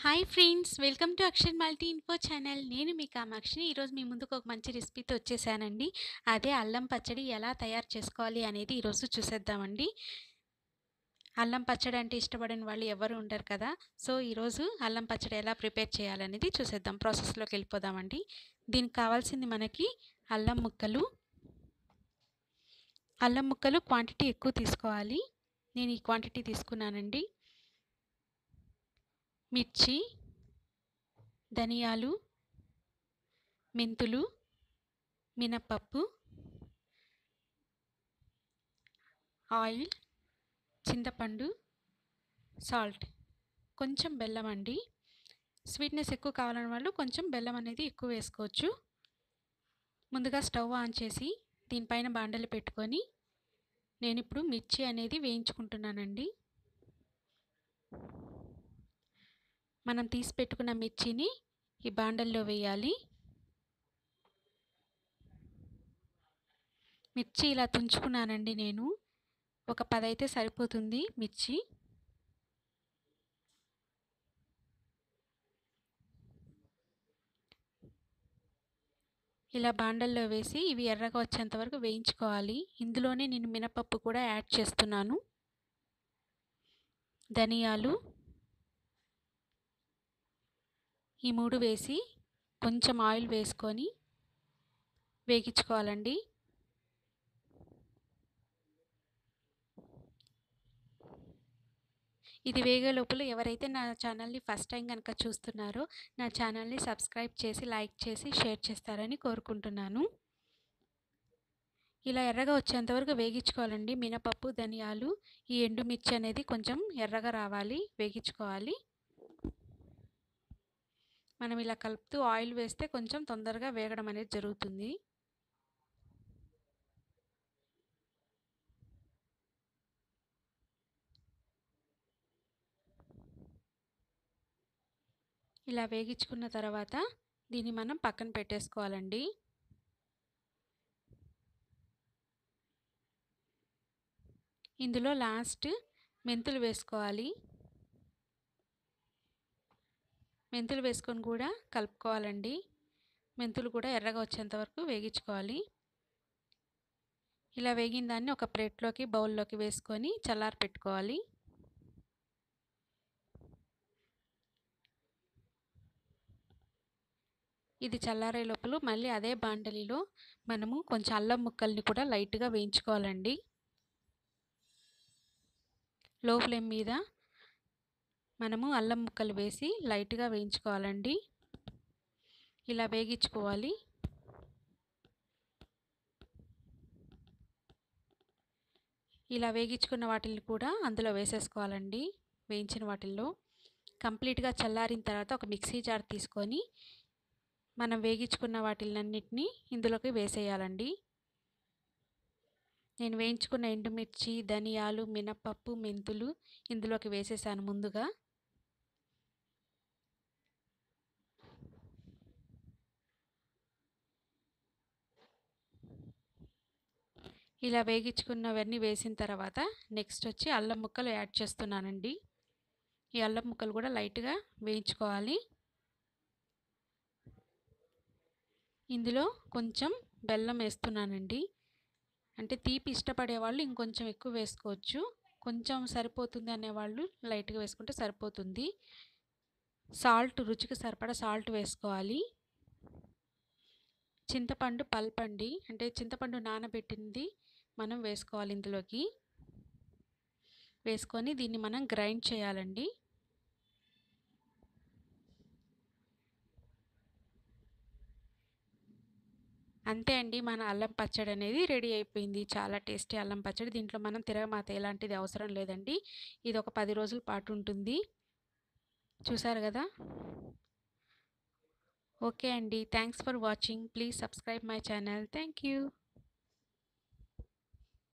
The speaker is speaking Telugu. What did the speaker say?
hi friends welcome to Akshar multi info channel నేను మీ కామాక్షిని ఈరోజు మీ ముందుకు ఒక మంచి రెసిపీతో వచ్చేసానండి అదే అల్లం పచ్చడి ఎలా తయారు చేసుకోవాలి అనేది ఈరోజు చూసేద్దామండి అల్లం పచ్చడి అంటే ఇష్టపడని వాళ్ళు ఎవరు ఉండరు కదా సో ఈరోజు అల్లం పచ్చడి ఎలా ప్రిపేర్ చేయాలనేది చూసేద్దాం ప్రాసెస్లోకి వెళ్ళిపోదామండి దీనికి కావాల్సింది మనకి అల్లం ముక్కలు అల్లం ముక్కలు క్వాంటిటీ ఎక్కువ తీసుకోవాలి నేను ఈ క్వాంటిటీ తీసుకున్నానండి మిర్చి ధనియాలు మెంతులు మినప్పప్పు ఆయిల్ చింతపండు సాల్ట్ కొంచెం బెల్లం అండి స్వీట్నెస్ ఎక్కువ కావాలని వాళ్ళు కొంచెం బెల్లం అనేది ఎక్కువ వేసుకోవచ్చు ముందుగా స్టవ్ ఆన్ చేసి దీనిపైన బాండలు పెట్టుకొని నేను ఇప్పుడు మిర్చి అనేది వేయించుకుంటున్నానండి మనం తీసి పెట్టుకున్న మిర్చిని ఈ బాండల్లో వేయాలి మిర్చి ఇలా తుంచుకున్నానండి నేను ఒక పది అయితే సరిపోతుంది మిర్చి ఇలా బాండల్లో వేసి ఇవి ఎర్రగా వచ్చేంత వరకు వేయించుకోవాలి ఇందులోనే నేను మినపప్పు కూడా యాడ్ చేస్తున్నాను ధనియాలు ఈ మూడు వేసి కొంచెం ఆయిల్ వేసుకొని వేగించుకోవాలండి ఇది వేగే లోపల ఎవరైతే నా ఛానల్ని ఫస్ట్ టైం కనుక చూస్తున్నారో నా ఛానల్ని సబ్స్క్రైబ్ చేసి లైక్ చేసి షేర్ చేస్తారని కోరుకుంటున్నాను ఇలా ఎర్రగా వచ్చేంతవరకు వేగించుకోవాలండి మినపప్పు ధనియాలు ఈ ఎండుమిర్చి అనేది కొంచెం ఎర్రగా రావాలి వేగించుకోవాలి మనం ఇలా కలుపుతూ ఆయిల్ వేస్తే కొంచెం తొందరగా వేగడం అనేది జరుగుతుంది ఇలా వేగించుకున్న తర్వాత దీన్ని మనం పక్కన పెట్టేసుకోవాలండి ఇందులో లాస్ట్ మెంతులు వేసుకోవాలి మెంతులు వేసుకొని కూడా కలుపుకోవాలండి మెంతులు కూడా ఎర్రగా వచ్చేంత వరకు వేగించుకోవాలి ఇలా వేగిన దాన్ని ఒక ప్లేట్లోకి బౌల్లోకి వేసుకొని చల్లారి పెట్టుకోవాలి ఇది చల్లారే లోపల మళ్ళీ అదే బాండలిలో మనము కొంచెం అల్లం ముక్కల్ని కూడా లైట్గా వేయించుకోవాలండి లో ఫ్లేమ్ మీద మనము అల్లం ముక్కలు వేసి లైట్గా వేయించుకోవాలండి ఇలా వేగించుకోవాలి ఇలా వేగించుకున్న వాటిని కూడా అందులో వేసేసుకోవాలండి వేయించిన వాటిల్లో కంప్లీట్గా చల్లారిన తర్వాత ఒక మిక్సీ జార్ తీసుకొని మనం వేగించుకున్న వాటిలన్నిటిని ఇందులోకి వేసేయాలండి నేను వేయించుకున్న ఎండుమిర్చి ధనియాలు మినప్పప్పు మెంతులు ఇందులోకి వేసేసాను ముందుగా ఇలా వేగించుకున్నవన్నీ వేసిన తర్వాత నెక్స్ట్ వచ్చి అల్లం ముక్కలు యాడ్ చేస్తున్నానండి ఈ అల్లం ముక్కలు కూడా లైట్గా వేయించుకోవాలి ఇందులో కొంచెం బెల్లం వేస్తున్నానండి అంటే తీపి ఇష్టపడే వాళ్ళు ఇంకొంచెం ఎక్కువ వేసుకోవచ్చు కొంచెం సరిపోతుంది అనేవాళ్ళు లైట్గా వేసుకుంటే సరిపోతుంది సాల్ట్ రుచికి సరిపడా సాల్ట్ వేసుకోవాలి చింతపండు పల్పండి అంటే చింతపండు నానబెట్టింది మనం వేసుకోవాలి ఇందులోకి వేసుకొని దీన్ని మనం గ్రైండ్ చేయాలండి అంతే అండి మన అల్లం పచ్చడి అనేది రెడీ అయిపోయింది చాలా టేస్టీ అల్లం పచ్చడి దీంట్లో మనం తిరగమాత ఎలాంటిది అవసరం లేదండి ఇది ఒక పది రోజుల పాటు ఉంటుంది చూసారు కదా ఓకే అండి thanks for watching please subscribe my channel thank you